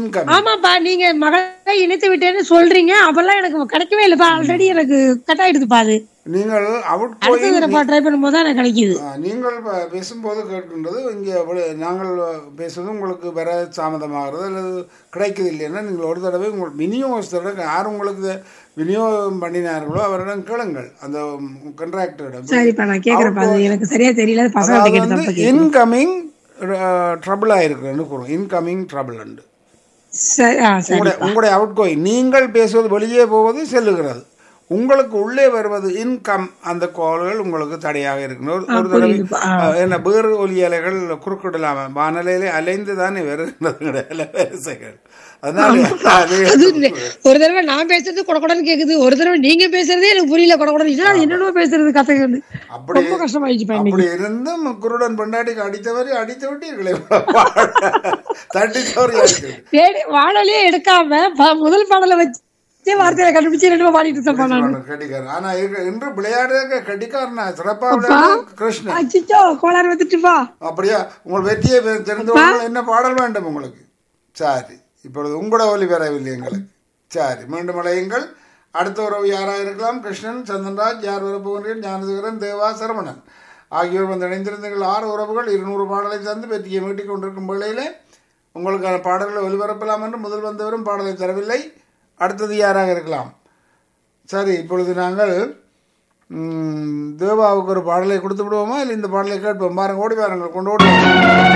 Incoming ஆமாப்பா நீங்க மகளை இணைத்து விட்டேன்னு சொல்றீங்க அப்பெல்லாம் எனக்கு கிடைக்கவே இல்லப்பா ஆல்ரெடி எனக்கு கட் ஆயிடுதுப்பா அது நீங்கள் அவுட் அடுத்த தடவை ட்ரை பண்ணும்போது தான் எனக்கு கிடைக்குது ஆ, நீங்கள் ப- பேசும்போது கேட்கின்றது இங்கே வெளி- நாங்கள் பேசுவது உங்களுக்கு வர தாமதமாகிறது அல்லது கிடைக்குது இல்லைன்னா நீங்கள் ஒரு தடவை உங்கள் விநியோகஸ்தரிடம் யார் உங்களுக்கு இதை விநியோகம் பண்ணினார்களோ அவரிடம் கேளுங்கள் அந்த கண்ட்ராக்டரிடம் சரிப்பா நான் கேக்குறேன்ப்பா அது எனக்கு சரியா தெரியல பசங்கள்ட்ட அதாவது கேட்டு வந்து இன்கமிங் ட்ரபிள் ஆயிருக்குன்னு கூறும் இன்கமிங் ட்ரபிள் உண்டு சரி ஆ சரி உங்களுடைய உங்களுடைய அவுட் கோயிங் நீங்கள் பேசுவது வெளியே போவது செல்லுகிறது உங்களுக்கு உள்ளே வருவது இன்கம் அந்த கோள்கள் உங்களுக்கு தடையாக இருக்கணும் ஒரு- ஒரு தடவை புரியுதுப்பா. ஆ. அஹ், என்ன வேறு ஒலி அலைகள் குறுக்கிடலாம வானலையிலே அலைந்து தானே வருகின்றது கிடையாது வரிசைகள் அதனால அது அது நெ- ஒரு தடவை நான் பேசுறது கொடகொடன்னு கேக்குது ஒரு தடவை நீங்க பேசுறதே எனக்கு புரியல கொடகொடன்னு இதெல்லாம் என்னென்ன பேசுறது கதைகள் அப்படி ரொம்ப கஷ்டமாயிடுச்சுப்பா இன்னைக்கு அப்படி இருந்தும் குருடன் பொண்டாட்டிக்கு அடித்தவரை அடித்து விட்டீர்களே தட்டி தவறி அடித்தது தேடி வாழலே எடுக்காம ப- முதல் பாடலை வச்சு வார்த்தையில கண்டுபிடிச்சு ரெண்டு பாடிட்டு இருந்தேன்ப்பா நான் கட்டிக்காரன் ஆனா இங்க- இன்று விளையாடுறதுக்கு கட்டிக்காரனா சிறப்பா விளையாடு கிருஷ்ணன் அச்சிச்சோ கோளாறு வந்துட்டுப்பா அப்படியா உங்கள் வெற்றியை பெ- தெரிந்தவர்கள் என்ன பாடல் வேண்டும் உங்களுக்கு சரி இப்பொழுது உங்களோட ஒலி பெறவில்லை எங்களுக்கு சரி மீண்டும் அழையுங்கள் அடுத்த உறவு யாராக இருக்கலாம் கிருஷ்ணன் சந்தன்ராஜ் யார் வரப்போகிறேன் ஞானதேவரன் தேவா சரவணன் ஆகியோர் வந்து இணைந்திருந்தீர்கள் ஆறு உறவுகள் இருநூறு பாடலை தந்து வெற்றியை மீட்டிக் கொண்டிருக்கும் வேளையிலே உங்களுக்கான பாடல்களை ஒலிபரப்பலாம் என்று முதல் வந்தவரும் பாடலை தரவில்லை அடுத்தது யாராக இருக்கலாம் சரி இப்பொழுது நாங்கள் ம், தேவாவுக்கு ஒரு பாடலை கொடுத்து விடுவோமா இல்லை இந்த பாடலை கேட்போம் பாருங்க ஓடி பாருங்கள் கொண்டு ஓடி வாருங்கள்.